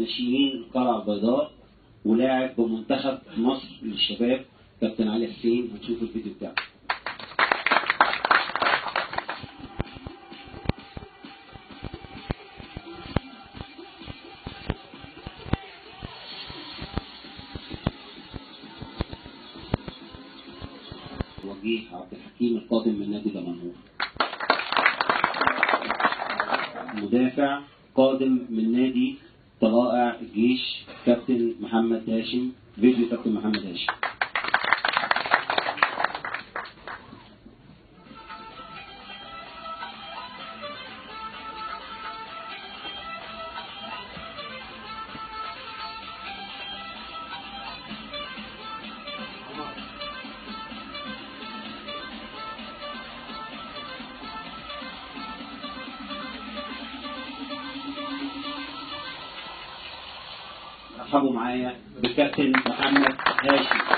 ناشئين القلعة البيضاء ولاعب بمنتخب مصر للشباب كابتن علي حسين هنشوف الفيديو بتاعه وجيه عبد الحكيم القادم من نادي دمنهور مدافع قادم من نادي طلائع الجيش كابتن محمد هاشم فيديو كابتن محمد هاشم رحبوا معايا بالكابتن محمد هاشم